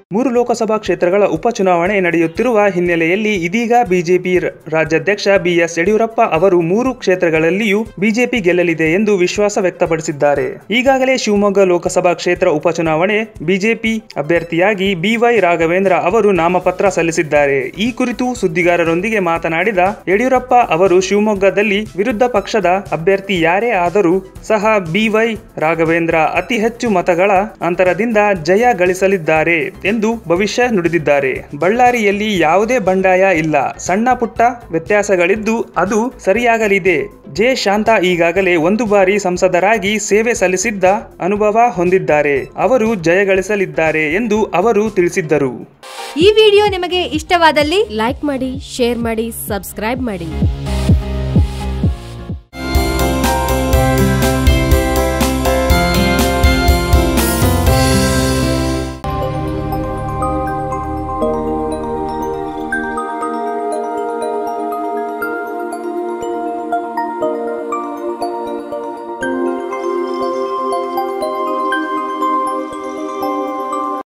ಮೂರು ಲೋಕಸಭಾ ಕ್ಷೇತ್ರಗಳ ಉಪಚುನಾವಣೆ ನಡೆಯುತ್ತಿರುವ ಹಿನ್ನೆಲೆಯಲ್ಲಿ ಇದೀಗ ಬಿಜೆಪಿ ರ- ರಾಜ್ಯಾಧ್ಯಕ್ಷ ಬಿಎಸ್ ಯಡಿಯೂರಪ್ಪ ಅವರು ಮೂರು ಕ್ಷೇತ್ರಗಳಲ್ಲಿಯೂ ಬಿಜೆಪಿ ಗೆಲ್ಲಲಿದೆ ಎಂದು ವಿಶ್ವಾಸ ವ್ಯಕ್ತಪಡಿಸಿದ್ದಾರೆ ಈಗಾಗಲೇ ಶಿವಮೊಗ್ಗ ಲೋಕಸಭಾ ಕ್ಷೇತ್ರ ಉಪಚುನಾವಣೆ ಬಿಜೆಪಿ ಅಭ್ಯರ್ಥಿಯಾಗಿ ಬಿವೈ ರಾಘವೇಂದ್ರ ಅವರು ನಾಮಪತ್ರ ಸಲ್ಲಿಸಿದ್ದಾರೆ ಈ ಕುರಿತು ಸುದ್ದಿಗಾರರೊಂದಿಗೆ ಮಾತನಾಡಿದ ಯಡಿಯೂರಪ್ಪ ಅವರು ಶಿವಮೊಗ್ಗದಲ್ಲಿ ವಿರುದ್ಧ ಪಕ್ಷದ ಅಭ್ಯರ್ಥಿ ಯಾರೇ ಆದರೂ ಸಹ ಬಿವೈ ರಾಘವೇಂದ್ರ ಅತಿ ಹೆಚ್ಚು ಮತಗಳ ಅಂತರದಿಂದ ಜಯ ಗಳಿಸಲಿದ್ದಾರೆ ಎಂದು ಭವಿಷ್ಯ ನುಡಿದಿದ್ದಾರೆ ಬಳ್ಳಾರಿಯಲ್ಲಿ ಯಾವುದೇ ಬಂಡಾಯ ಇಲ್ಲ ಸಣ್ಣ ಪುಟ್ಟ ವ್ಯತ್ಯಾಸಗಳಿದ್ದು ಅದು ಸರಿಯಾಗಲಿದೆ ಜೆ ಶಾಂತಾ ಈಗಾಗಲೇ ಒಂದು ಬಾರಿ ಸಂಸದರಾಗಿ ಸೇವೆ ಸಲ್ಲಿಸಿದ್ದ ಅನುಭವ ಹೊಂದಿದ್ದಾರೆ ಅವರು ಜಯಗಳಿಸಲಿದ್ದಾರೆ ಎಂದು ಅವರು ತಿಳಿಸಿದ್ದರು ಈ ವಿಡಿಯೋ ನಿಮಗೆ ಇಷ್ಟವಾದಲ್ಲಿ ಲೈಕ್ ಮಾಡಿ ಶೇರ್ ಮಾಡಿ ಸಬ್ಸ್ಕ್ರೈಬ್ ಮಾಡಿ